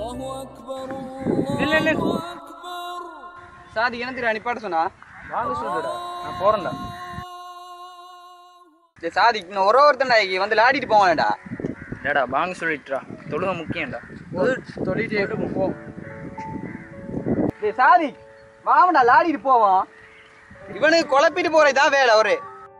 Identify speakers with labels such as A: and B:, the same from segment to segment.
A: இல்ல இல்ல
B: சாதி எனக்கு அனுப்பாட்ட சொன்னா
A: வாங்க சொல்லுடா நான் போறேன்டா
B: டேய் சாதி இன்னும் ஒரு ஒருத்தன்டா இங்க வந்து விளையாடிட்டு போவானடா
A: இல்லடா வாங்க சொல்லிட்டுடா தொழுக முக்கியம்டா
B: சொல்லிட்டு போ டேய் சாதி வாவன்டா விளையாடிட்டு போவான் இவனுக்கு குழப்பிட்டு போற இதான் வேலை அவரு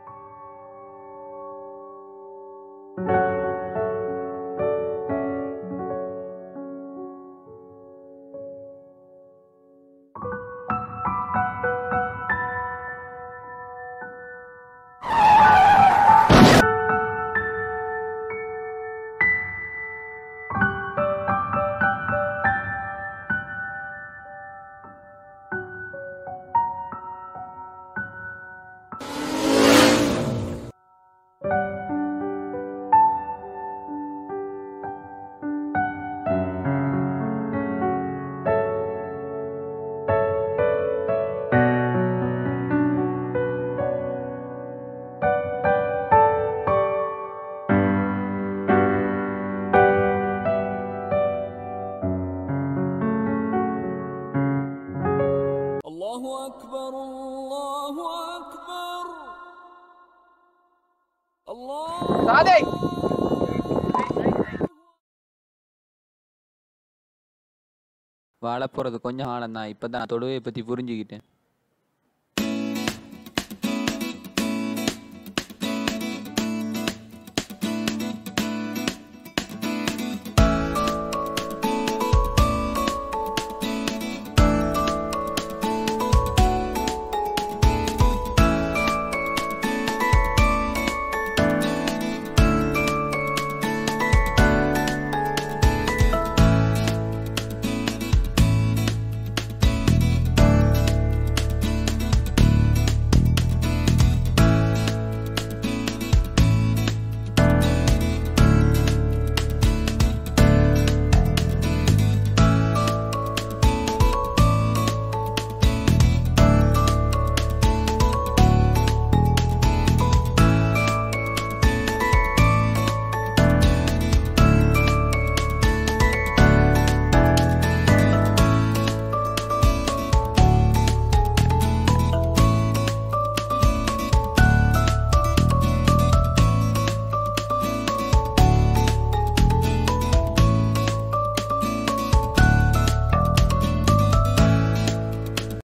C: الله أكبر الله أكبر الله
B: சாதி
D: வாழ போகிறது கொஞ்சம் ஆழம் தான் இப்போ தான் தொழுவையை பற்றி புரிஞ்சுக்கிட்டேன்